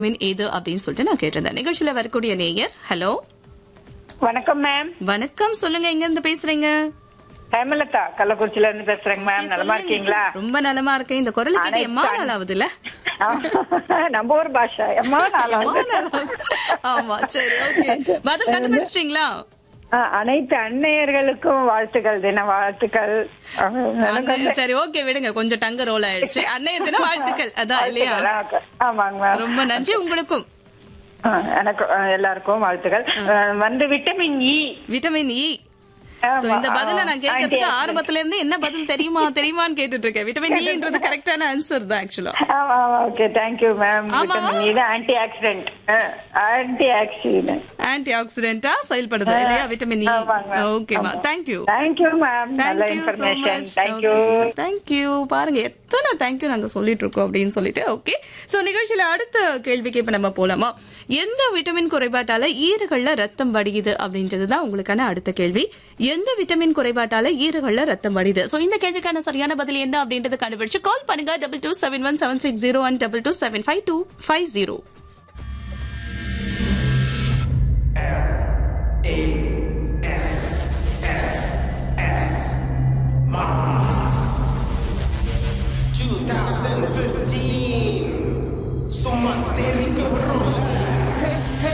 மீன் ஏது அப்படின்னு சொல்லிட்டு நான் கேட்டிருந்தேன் நிகழ்ச்சியில வரக்கூடிய நேயர் ஹலோ வணக்கம் மேம் வணக்கம் சொல்லுங்க எங்க இருந்து பேசுறீங்க ஹேமலதா கள்ளக்குறிச்சில இருந்து பேசுறேங்க மேம் நலமா இருக்கீங்களா ரொம்ப நலமா இருக்கேன் இந்த குரல் கேட்டு எம்மா அனைத்து- நாள் ஆகுதுல்ல நம்ம ஊர் பாஷா எம்மா நாளா எம்மா நாள் ஆகுது. ஆமா சரி ஓகே பதில் கண்டுபிடிச்சிட்டீங்களா அனைத்து அன்னையர்களுக்கும் வாழ்த்துக்கள் தின வாழ்த்துக்கள் அண்ணே- சரி ஓகே விடுங்க கொஞ்சம் டங்க ரோல் ஆயிடுச்சு அன்னைய தின வாழ்த்துக்கள் அதான் இல்லையா ஆமாங்க மேம் ரொம்ப நன்றி உங்களுக்கும் ஆ, எனக்கு ஆ, எல்லாருக்கும் வாழ்த்துக்கள் ஆ, வந்து vitamin E vitamin E so இந்த பதில நான் கேட்கறதுக்கு ஆரம்பத்துல இருந்து என்ன பதில் தெரியுமா தெரியுமான்னு கேட்டுட்டு இருக்கேன் விட்டமின் இன்றது கரெக்டான ஆன்சர் தான் ஆக்சுவலா ஆமா ஓகே தேங்க்யூ மேம் ஆமாவா? Vitamin E antioxidant antioxidant anti ஆக்சிடென்டா செயல்படுது இல்லையா விட்டமின் இ ஆமாங்க. ஓகேமா ஆமா. தேங்க்யூ தேங்க்யூ மேம் நல்ல இன்ஃபர்மேஷன் தேங்க்யூ தேங்க்யூ பாருங்க எத்தனை தேங்க்யூ நாங்க சொல்லிட்டு இருக்கோம் அப்படின்னு சொல்லிட்டு ஓகே சோ நிகழ்ச்சியில அடுத்த கேள்விக்கு இப்ப நம்ம போலாமா எந்த விட்டமின் குறைபாட்டால ஈறுகள்ல ரத்தம் வடியுது அப்படின்றதுதான் உங்களுக்கான அடுத்த கேள்வி எந்த விட்டமின் குறைபாட்டால ஈறுகள்ல ரத்தம் வடியுது சோ இந்த கேள்விக்கான சரியான பதில் என்ன அப்படின்றத கண்டுபிடிச்சு கால் பண்ணுங்க double two seven one seven six zero one double two seven five two five zero Two thousand fifteen.